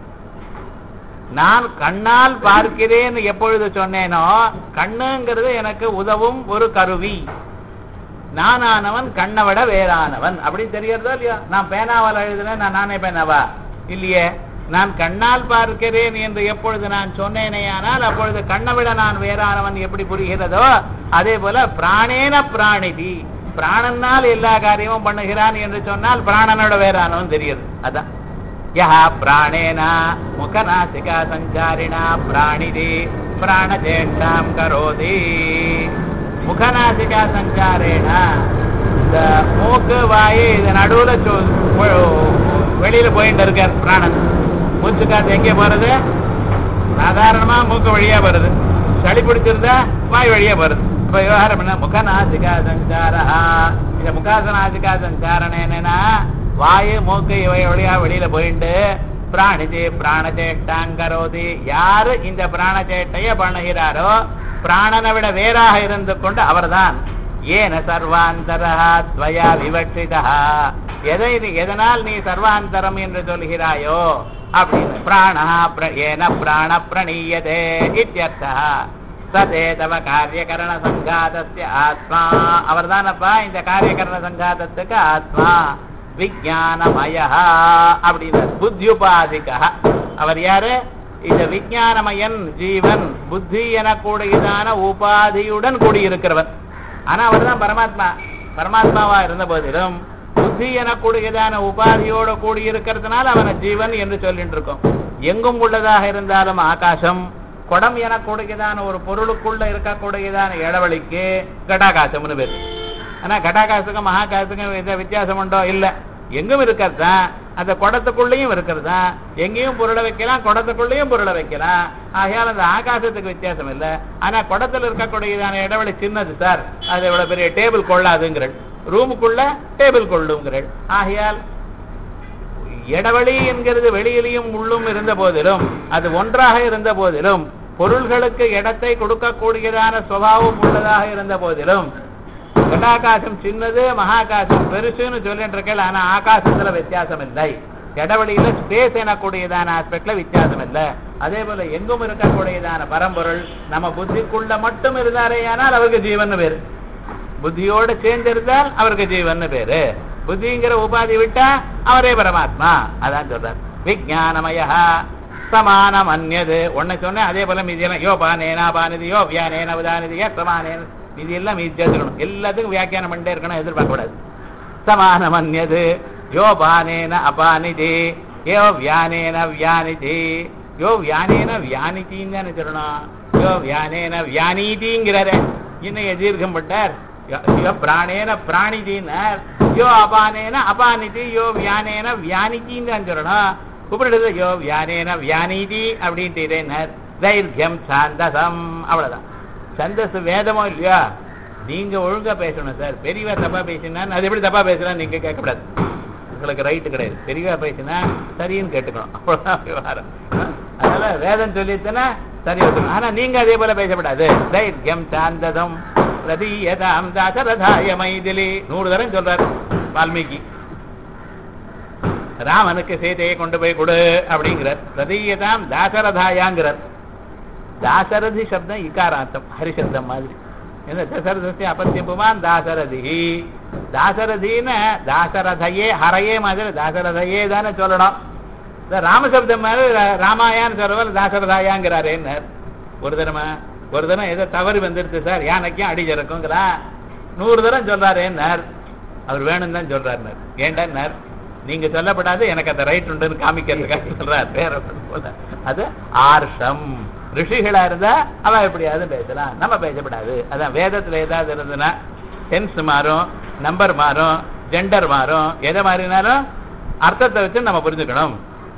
நான் கண்ணால் பார்க்கிறேன் எப்பொழுது சொன்னேனோ கண்ணுங்கிறது எனக்கு உதவும் ஒரு கருவி நானானவன் கண்ணை விட வேறானவன் அப்படி தெரியறதோ இல்லையோ நான் பேனாவால் எழுதுனேன் நான் நானே பேனாவா இல்லையே நான் கண்ணால் பார்க்கிறேன் என்று எப்பொழுது நான் சொன்னேனேயானால் அப்பொழுது கண்ணை விட நான் வேறானவன் எப்படி புரிகிறதோ அதே போல பிராணேன பிராணிதி பிராணனால் எல்லா காரியமும் பண்ணுகிறான் என்று சொன்னால் பிராணனோட வேறானவன் தெரியுது அதான் யஹ பிராணேன முகநாசிகா சஞ்சாரிணா பிராணிதி பிராணஜேஷ்டாம் கரோதி முகநாசிகா சஞ்சாரேன இந்த மூக்கு வாயு இது நடுவுல சொ- ஒ- வெளியில போயிட்டு இருக்கார் பிராணன் மூச்சு காத்து எங்கே போறது சாதாரணமா மூக்கு வழியா வருது சளி பிடிச்சிருந்தா வாய் வழியா வருது இப்ப விவகாரம் என்ன முகநாசிகா சஞ்சாரா இந்த முகாசநாசிகா சஞ்சாரணம் என்னன்னா வாயு மூக்கு இவை வழியா வெளியில போயிட்டு பிராணிஜி பிராணச்சேஷ்டாங்கரோதி யாரு இந்த பிராணச்சேட்டைய பண்ணுகிறாரோ பிராணனை விட வேறாக இருந்து கொண்டு அவர்தான் ஏன சர்வாந்தரா துவயா விவட்சிதா எதை நீ எதனால் நீ சர்வாந்தரம் என்று சொல்கிறாயோ அப்படின்னு பிராணா பிர- ஏன பிராண பிரணீயதே இத்தியர்த்தா சதேதவ காரியகரண சங்காதஸ்ய ஆத்மா அவர்தானப்பா இந்த காரியகரண சங்காதத்துக்கு ஆத்மா விஜயானமய அப்படின்னு புத்தியுபாதிக அவர் யாரு இந்த விஜயானமயன் ஜீவன் புத்தி எனக்கூடியதான உபாதியுடன் கூடியிருக்கிறவர் ஆனா அவர்தான் பரமாத்மா பரமாத்மாவா இருந்த போதிலும் புத்தி எனக்கூடியதான உபாதியோட கூடி இருக்கிறதுனால அவனை ஜீவன் என்று சொல்லிட்டு இருக்கோம் எங்கும் உள்ளதாக இருந்தாலும் ஆகாசம் குடம் எனக்கூடியதான ஒரு பொருளுக்குள்ள இருக்கக்கூடியதான இடவெளிக்கு கடாகாசம்னு பேர் ஆனா கடாகாசுக்கும் மகாகாசுக்கும் எந்த வித்தியாசம் உண்டோ இல்ல எங்கும் இருக்கிறது தான் அந்த குடத்துக்குள்ளேயும் இருக்கிறது தான் எங்கேயும் பொருளை வைக்கலாம் குடத்துக்குள்ளேயும் பொருளை வைக்கலாம் ஆகையால் அந்த ஆகாசத்துக்கு வித்தியாசம் இல்லை ஆனா குடத்துல இருக்கக்கூடியதான இடைவெளி சின்னது சார் அது இவ்வளவு பெரிய டேபிள் கொள்ளாதுங்கிறள் ரூமுக்குள்ள டேபிள் கொள்ளுங்கிறள் ஆகையால் இடவெளி என்கிறது வெளியிலையும் உள்ளும் இருந்த போதிலும் அது ஒன்றாக இருந்த போதிலும் பொருள்களுக்கு இடத்தை கொடுக்கக்கூடியதான சுவாவம் உள்ளதாக இருந்த போதிலும் கடாகாசம் சின்னது மகாகாசம் பெருசுன்னு சொல்லிட்டு இருக்கேன் ஆனா ஆகாசத்துல வித்தியாசம் இல்லை இடவெளியில ஸ்பேஸ் எனக்கூடியதான ஆஸ்பெக்ட்ல வித்தியாசம் இல்லை அதே போல எங்கும் இருக்கக்கூடியதான பரம்பொருள் நம்ம புத்திக்குள்ள மட்டும் இருந்தாரே ஆனால் அவருக்கு ஜீவன் பேரு புத்தியோட சேர்ந்து இருந்தால் அவருக்கு ஜீவன் பேரு புத்திங்கிற உபாதி விட்டா அவரே பரமாத்மா அதான் சொல்றார் விஜயானமய சமானம் அந்நது ஒன்னு சொன்னேன் அதே போல மீதி எல்லாம் யோ பானேனா பானதி யோ வியானேன உதானதி சமானேன இது எல்லாம் மீதி சேர்த்துக்கணும் எல்லாத்துக்கும் வியாக்கியானம் பண்ணிட்டே இருக்கணும் எதிர்பார்க்க கூடாது சமானம் அந்நது யோ பானேன அபானிதி யோ வியானேன வியானிதி யோ வியானேன வியானித்தின்னு தானே சொல்லணும் யோ வியானேன வியானீதிங்கிறாரு இன்னும் தீர்க்கம் பட்டார் யோ பிராணேன பிராணிதினார் யோ அபானேன அபானிதி யோ வியானேன வியானித்தின்னு தான் சொல்லணும் கூப்பிடுறது யோ வியானேன வியானீதி அப்படின்ட்டு இதேனர் தைரியம் சாந்தசம் அவ்வளவுதான் சந்தஸ் வேதமோ இல்லையா நீங்க ஒழுங்கா பேசணும் சார் பெரியவா தப்பா பேசினா அது எப்படி தப்பா பேசுறான்னு நீங்க கேட்கக்கூடாது உங்களுக்கு ரைட்டு கிடையாது பெரியவா பேசினா சரின்னு கேட்டுக்கணும் அவ்வளவுதான் விவகாரம் அதனால வேதம் சொல்லிட்டுனா சரி வச்சுக்கணும் ஆனா நீங்க அதே போல பேசப்படாது தைரியம் சாந்ததம் பிரதீயதாம் தாசரதாய மைதிலி நூறு தரம் சொல்றாரு வால்மீகி ராமனுக்கு சீதையை கொண்டு போய் கொடு அப்படிங்கிறார் பிரதீயதாம் தாசரதாயாங்கிறார் தாசரதி சப்தம் இகாராந்தம் ஹரிசப்தம் மாதிரி என்ன தசரதத்தை அப்பத்தியப்புமான் தாசரதி தாசரதின்னு தாசரதையே ஹரையே மாதிரி தாசரதையே தானே சொல்லணும் இந்த ராமசப்தம் மாதிரி ராமாயான்னு சொல்றவர் தாசரதாயாங்கிறாரேன்னு ஒரு தரமா ஒரு தரம் ஏதோ தவறு வந்துருச்சு சார் யானைக்கும் அடி ஜறக்குங்களா நூறு தரம் சொல்றாரேன்னார் அவர் வேணும் தான் சொல்றாருனார் ஏண்டான்னார் நீங்க சொல்லப்படாது எனக்கு அந்த ரைட் உண்டுன்னு காமிக்கிறதுக்காக சொல்றார் வேற போல அது ஆர்ஷம் ரிஷிகளா இருந்தா அவ எப்படியாவது பேசலாம் நம்ம பேசப்படாது அதான் வேதத்துல ஏதாவது இருந்ததுன்னா டென்ஸ் மாறும் நம்பர் மாறும் ஜெண்டர் மாறும் எதை மாறினாலும் அர்த்தத்தை வச்சு நம்ம புரிஞ்சுக்கணும்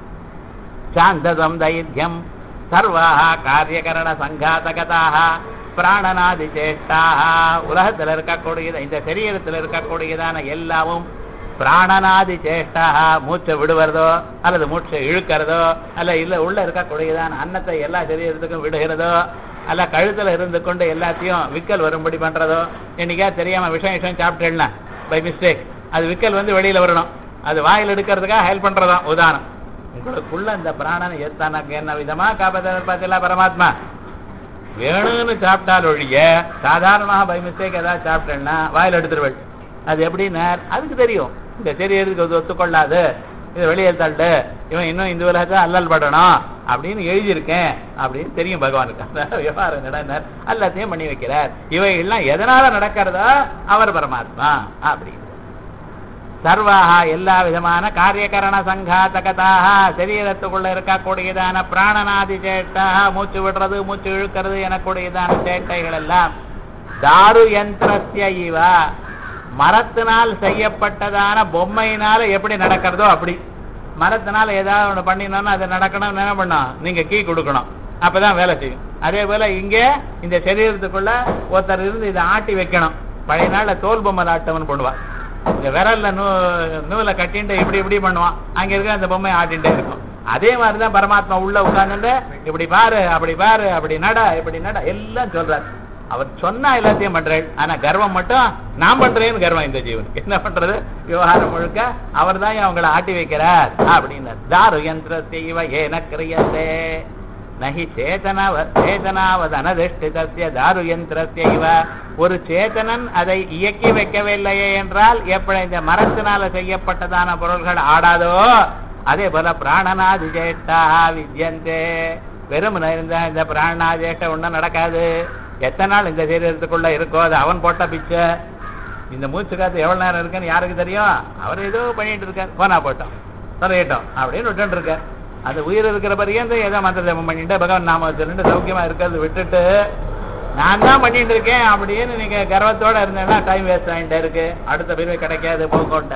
சாந்ததம் தைரியம் சர்வாக காரியகரண சங்காதகதாக பிராணனாதி சேஷ்டாக உலகத்தில் இருக்கக்கூடியது இந்த சரீரத்தில் இருக்கக்கூடியதான எல்லாவும் பிராணனாதி சேஷ்டாக மூச்சை விடுவதோ அல்லது மூச்சை இழுக்கிறதோ அல்ல இல்ல உள்ள இருக்கக்கூடியதான அன்னத்தை எல்லா சரீரத்துக்கும் விடுகிறதோ அல்ல கழுத்துல இருந்து கொண்டு எல்லாத்தையும் விக்கல் வரும்படி பண்றதோ என்னைக்கா தெரியாம விஷயம் விஷயம் சாப்பிட்டேன்னா பை மிஸ்டேக் அது விக்கல் வந்து வெளியில வரணும் அது வாயில் எடுக்கிறதுக்காக ஹெல்ப் பண்றதாம் உதாரணம் உங்களுக்குள்ள இந்த பிராணனை ஏத்தானாக்க என்ன விதமா காப்பாற்ற பார்த்தீங்களா பரமாத்மா வேணும்னு சாப்பிட்டால் ஒழிய சாதாரணமாக பை மிஸ்டேக் ஏதாவது சாப்பிட்டேன்னா வாயில் எடுத்துருவேன் அது எப்படின்னா அதுக்கு தெரியும் இந்த சரீரத்துக்கு அது ஒத்துக்கொள்ளாது இது வெளியே தள்ளு இவன் இன்னும் இந்த உலகத்தை அல்லல் படணும் அப்படின்னு எழுதியிருக்கேன் அப்படின்னு தெரியும் பகவானுக்கு அந்த விவகாரம் நடந்தார் எல்லாத்தையும் பண்ணி வைக்கிறார் இவைகள்லாம் எதனால நடக்கிறதோ அவர் பரமாத்மா அப்படின்னு சர்வாக எல்லா விதமான காரியகரண சங்காத்தகதாக சரீரத்துக்குள்ள இருக்கக்கூடியதான பிராணநாதி சேட்டாக மூச்சு விடுறது மூச்சு இழுக்கிறது எனக்கூடியதான சேட்டைகள் எல்லாம் தாரு யந்திரஸ்ய இவ மரத்தினால் செய்யப்பட்டதான பொம்மையினால எப்படி நடக்கிறதோ அப்படி மரத்தினால ஏதாவது ஒண்ணு பண்ணினோம்னா அது நடக்கணும் என்ன பண்ணணும் நீங்க கீ கொடுக்கணும் அப்பதான் வேலை செய்யும் அதே போல இங்க இந்த சரீரத்துக்குள்ள ஒருத்தர் இருந்து இதை ஆட்டி வைக்கணும் பழைய நாள்ல தோல் பொம்மை ஆட்டவன் பண்ணுவா இந்த விரல்ல நூ நூலை கட்டிட்டு இப்படி இப்படி பண்ணுவான் அங்க இருக்க அந்த பொம்மை ஆட்டிகிட்டே இருக்கும் அதே மாதிரிதான் பரமாத்மா உள்ள உட்கார்ந்துட்டு இப்படி பாரு அப்படி பாரு அப்படி நட இப்படி நட எல்லாம் சொல்றாரு அவர் சொன்னா எல்லாத்தையும் பண்றாரு ஆனா கர்வம் மட்டும் நான் பண்றேன்னு கர்வம் இந்த ஜீவனுக்கு என்ன பண்றது விவகாரம் முழுக்க அவர் தான் அவங்களை ஆட்டி வைக்கிறார் அப்படின்னு தாரு யந்திர செய்வ ஏன கிரியத்தே நகி சேதனாவ சேதனாவது அனதிஷ்டிதஸ்ய தாரு யந்திரஸ்ய இவ ஒரு சேதனன் அதை இயக்கி வைக்கவில்லையே என்றால் எப்படி இந்த மரத்தினால செய்யப்பட்டதான பொருள்கள் ஆடாதோ அதே போல பிராணனாதி ஜேஷ்டா வித்யந்தே வெறும் இருந்த இந்த பிராணாஜேஷ்ட ஒன்றும் நடக்காது எத்தனை நாள் இந்த சரீரத்துக்குள்ள இருக்கோ அது அவன் போட்ட பிச்சை இந்த மூச்சு காத்து எவ்வளவு நேரம் இருக்குன்னு யாருக்கு தெரியும் அவர் ஏதோ பண்ணிட்டு இருக்கார் போனா போட்டோம் தொலையிட்டோம் அப்படின்னு விட்டுட்டு இருக்கார் அந்த உயிர் இருக்கிற பரியந்தம் ஏதோ மந்திர ஜபம் பண்ணிட்டு பகவான் நாம வச்சுட்டு சௌக்கியமா இருக்கிறது விட்டுட்டு நான் தான் பண்ணிட்டு இருக்கேன் அப்படின்னு நீங்க கர்வத்தோட இருந்தேன்னா டைம் வேஸ்ட் ஆகிட்டே இருக்கு அடுத்த பிரிவு கிடைக்காது போகோட்ட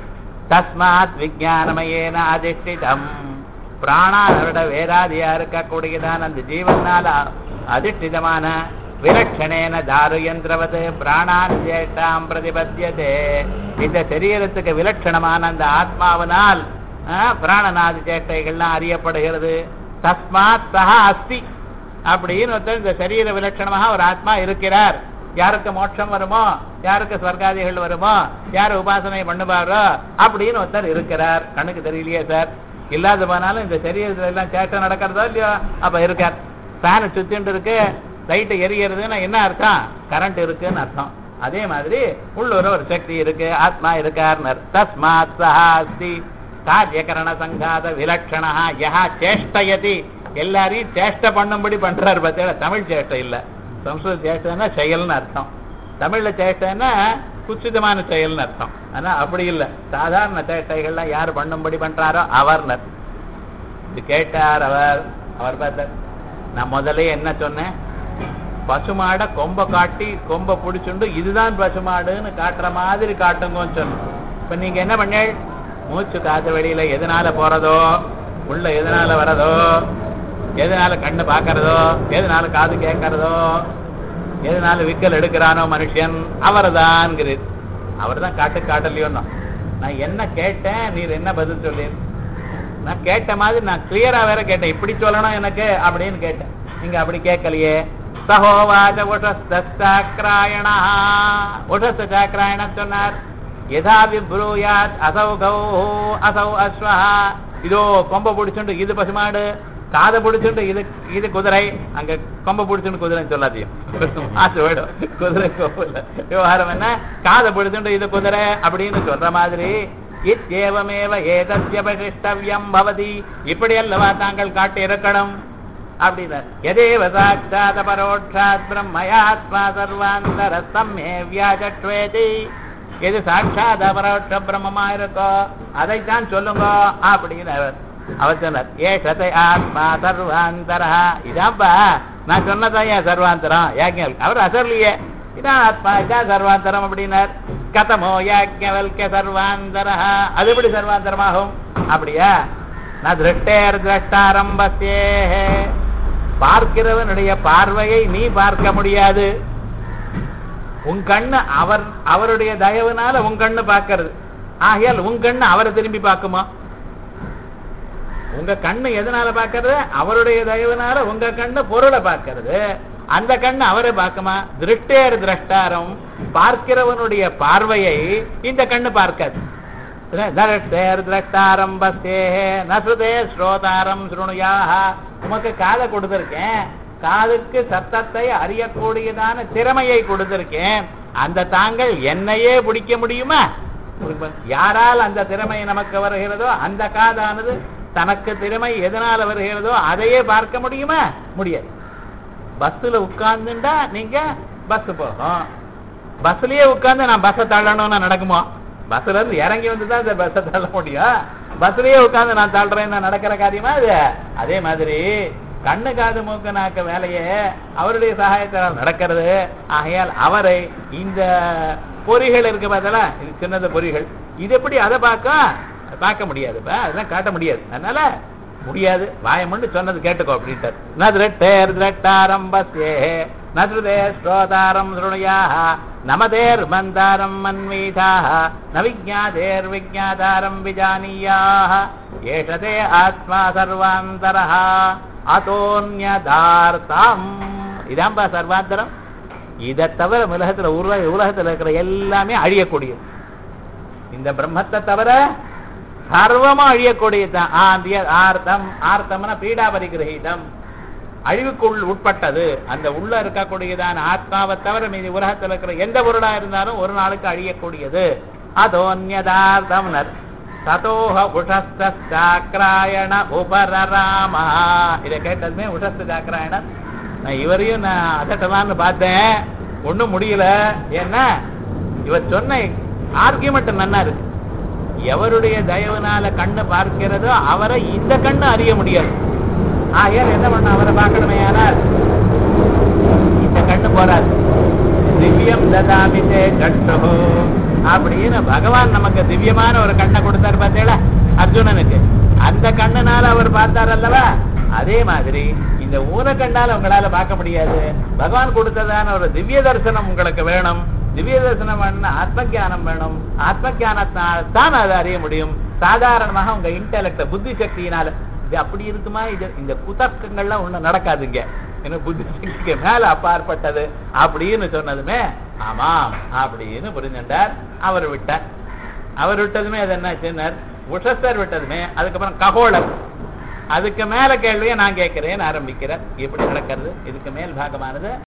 தஸ்மாத் விஜயானமயேன அதிஷ்டிதம் பிராணானோட வேறாதியா இருக்கக்கூடியதான் அந்த ஜீவனால அதிஷ்டிதமான விலட்சணேன தாரு யந்திரவது பிராணான் ஜேஷ்டாம் பிரதிபத்தியதே இந்த சரீரத்துக்கு விலட்சணமான அந்த ஆத்மாவினால் ஆஹ், பிராணநாதி சேஷ்டைகள்லாம் அறியப்படுகிறது தஸ்மாத் சஹா அஸ்தி அப்படின்னு ஒருத்தர் இந்த சரீர விலட்சணமாக ஒரு ஆத்மா இருக்கிறார் யாருக்கு மோட்சம் வருமோ யாருக்கு ஸ்வர்காதிகள் வருமோ யார் உபாசனை பண்ணுவாரோ அப்படின்னு ஒருத்தர் இருக்கிறார் கண்ணுக்கு தெரியலையே சார் இல்லாத போனாலும் இந்த சரீரத்துல எல்லாம் சேட்டை நடக்கிறதோ இல்லையோ அப்ப இருக்கார் ஃபேனை சுத்திட்டு இருக்கு லைட்டு எரியறதுன்னா என்ன அர்த்தம் கரண்ட் இருக்குன்னு அர்த்தம் அதே மாதிரி உள்ளூர ஒரு சக்தி இருக்கு ஆத்மா இருக்கார் தஸ்மாத் சஹா அஸ்தி காரியகரண சங்காத விலட்சணா யஹா சேஷ்டயதி எல்லாரையும் சேஷ்டை பண்ணும்படி பண்றாரு பார்த்தீங்களா தமிழ் சேஷ்டை இல்ல சம்ஸ்கிருத சேஷ்டைன்னா செயல்னு அர்த்தம் தமிழ்ல சேஷ்டைன்னா குச்சிதமான செயல்னு அர்த்தம் ஆனா அப்படி இல்ல சாதாரண சேஷ்டைகள்லாம் யார் பண்ணும்படி பண்றாரோ அவர்னர் இது கேட்டார் அவர் அவர் பார்த்தார் நான் முதல்ல என்ன சொன்னேன் பசுமாடை கொம்ப காட்டி கொம்ப பிடிச்சுண்டு இதுதான் பசுமாடுன்னு காட்டுற மாதிரி காட்டுங்கன்னு சொன்னேன் இப்ப நீங்க என்ன பண்ண மூச்சு காத்து வெளியில எதனால போறதோ உள்ள எதனால வரதோ எதனால கண்ணு பார்க்கறதோ எதனால காது கேட்கறதோ எதனால விக்கல் எடுக்கிறானோ மனுஷன் அவர்தான்ங்கிறது அவர் தான் காட்டு காட்டலையோன்னா நான் என்ன கேட்டேன் நீர் என்ன பதில் சொல்லீர் நான் கேட்ட மாதிரி நான் கிளியரா வேற கேட்டேன் இப்படி சொல்லணும் எனக்கு அப்படின்னு கேட்டேன் நீங்க அப்படி கேட்கலையே சகோவாச்ச உஷஸ்தாக்கிராயணா உஷஸ்த சாக்கிராயணம் சொன்னார் யதா விப்ரூயாத் அசௌ கௌ அசௌ அஸ்வா இதோ கொம்ப பிடிச்சுண்டு இது பசுமாடு காதை பிடிச்சுண்டு இது இது குதிரை அங்க கொம்ப பிடிச்சுண்டு குதிரைன்னு சொல்லாதையும் ஆசை போயிடும் குதிரை கோவில் விவகாரம் என்ன காதை பிடிச்சுண்டு இது குதிரை அப்படின்னு சொல்ற மாதிரி இத்தேவமேவ ஏதஸ்ய பகிஷ்டவியம் பவதி இப்படி அல்லவா தாங்கள் காட்டி இருக்கணும் அப்படின்னார் எதேவ சாட்சாத பரோட்சாத் பிரம்மயாத்மா சர்வாந்தர சம்மே வியாஜட்வேதி எது சாட்சாத் அபரோட்ச பிரம்மமா இருக்கோ அதைத்தான் சொல்லுங்க அப்படின்னு அவர் அவர் சொன்னார் ஏஷத்தை ஆத்மா சர்வாந்தரா இதான்ப்பா நான் சொன்னதான் ஏன் சர்வாந்தரம் யாக்கியம் அவர் அசர்லியே இதான் ஆத்மா இதான் சர்வாந்தரம் அப்படின்னார் கதமோ யாக்கியவல்க சர்வாந்தரா அது எப்படி சர்வாந்தரமாகும் அப்படியா நான் திருஷ்டேர் திரஷ்டாரம்பத்தே பார்க்கிறவனுடைய பார்வையை நீ பார்க்க முடியாது உன் கண்ணு அவர் அவருடைய தயவுனால உன் கண்ணு பார்க்கிறது ஆகையால் உன் கண்ணு அவரை திரும்பி பார்க்குமா உங்க கண்ணு எதனால பார்க்கறது அவருடைய தயவுனால உங்க கண்ணு பொருளை பார்க்கறது அந்த கண்ணு அவரை பார்க்குமா திருஷ்டேர் திரஷ்டாரம் பார்க்கிறவனுடைய பார்வையை இந்த கண்ணு பார்க்காது தரஷ்டேர் திரஷ்டாரம் பஸ்தே நசுதே ஸ்ரோதாரம் ஸ்ருணுயாக உமக்கு காதை கொடுத்திருக்கேன் காதுக்கு சத்தத்தை அறியக்கூடியதான திறமையை கொடுத்திருக்கேன் அந்த தாங்கள் என்னையே பிடிக்க முடியுமா யாரால் அந்த திறமை நமக்கு வருகிறதோ அந்த காதானது தனக்கு திறமை எதனால வருகிறதோ அதையே பார்க்க முடியுமா முடியாது பஸ்ல உட்கார்ந்துட்டா நீங்க பஸ் போகும் பஸ்லயே உட்கார்ந்து நான் பஸ்ஸை தள்ளணும்னு நடக்குமா பஸ்ல இருந்து இறங்கி வந்து தான் இந்த பஸ்ஸை தள்ள முடியும் பஸ்லயே உட்கார்ந்து நான் தள்ளுறேன்னு நடக்கிற காரியமா அது அதே மாதிரி கண்ணு காது மூக்கு நாக்க வேலையே அவருடைய சகாயத்தால் நடக்கிறது ஆகையால் அவரை இந்த பொறிகள் இருக்கு பார்த்தல இது சின்னது பொறிகள் இது எப்படி அதை பார்க்க பார்க்க முடியாதுப்பா அதெல்லாம் காட்ட முடியாது அதனால முடியாது வாயமண்டு சொன்னது கேட்டுக்கோ அப்படின்ட்டு நதிரட்டேர் திரட்டாரம்பஸ்யே நதிருதே ஸ்ரோதாரம் ஸ்ருணுயாக நமதேர் மந்தாரம் மன்வீதாக ந விஜாதேர் விஜாதாரம் விஜானீயாக ஏஷதே ஆத்மா சர்வாந்தரः அதோன்யதார்த்தம் இதான்பா சர்வாந்தரம் இதை தவிர உலகத்துல உருவ உலகத்துல இருக்கிற எல்லாமே அழியக்கூடியது இந்த பிரம்மத்தை தவிர சர்வமா அழியக்கூடியதுதான் ஆந்திய ஆர்த்தம் ஆர்த்தம்னா பீடா பரிகிரகிதம் அழிவுக்குள் உட்பட்டது அந்த உள்ள இருக்கக்கூடியதான ஆத்மாவை தவிர மீதி உலகத்தில் இருக்கிற எந்த பொருளா இருந்தாலும் ஒரு நாளுக்கு அழியக்கூடியது அதோன்யதார்த்தம்னர் ததோஹ உஷஸ்தாக்கிராயண உபரராமா இதை கேட்டதுமே உஷஸ்த சாக்கிராயணன் நான் இவரையும் நான் அதட்டலாம்னு பார்த்தேன் ஒண்ணும் முடியல ஏன்னா இவர் சொன்ன ஆர்கியூமெண்ட் நன்னா இருக்கு எவருடைய தயவுனால கண்ணு பார்க்கிறதோ அவரை இந்த கண்ணு அறிய முடியாது ஆகையால் என்ன பண்ண அவரை பார்க்கணுமே ஆனால் இந்த கண்ணு போறாது திவ்யம் ததாமிதே கட்டு அப்படின்னு பகவான் நமக்கு திவ்யமான ஒரு கண்ணை கொடுத்தாரு பார்த்தீங்களா அர்ஜுனனுக்கு அந்த கண்ணுனால அவர் பார்த்தார் அல்லவா அதே மாதிரி இந்த ஊன கண்ணால உங்களால பார்க்க முடியாது பகவான் கொடுத்ததான ஒரு திவ்ய தரிசனம் உங்களுக்கு வேணும் திவ்ய தரிசனம் வேணும்னா ஆத்ம ஞானம் வேணும் ஆத்ம ஞானத்தால் தான் அதை அறிய முடியும் சாதாரணமாக உங்க இன்டெலக்ட புத்தி சக்தியினால இது அப்படி இருக்குமா இது இந்த குதர்க்கங்கள்லாம் ஒண்ணு நடக்காதுங்க என்ன புத்தி சக்திக்கு மேல அப்பாற்பட்டது அப்படின்னு சொன்னதுமே ஆமாம் அப்படின்னு புரிஞ்சுட்டார் அவர் விட்டார் அவர் விட்டதுமே அது என்ன சின்னர் உஷஸ்தர் விட்டதுமே அதுக்கப்புறம் ககோளர் அதுக்கு மேல கேள்வியை நான் கேட்கிறேன் ஆரம்பிக்கிறேன் எப்படி நடக்கிறது இதுக்கு மேல் பாகமானது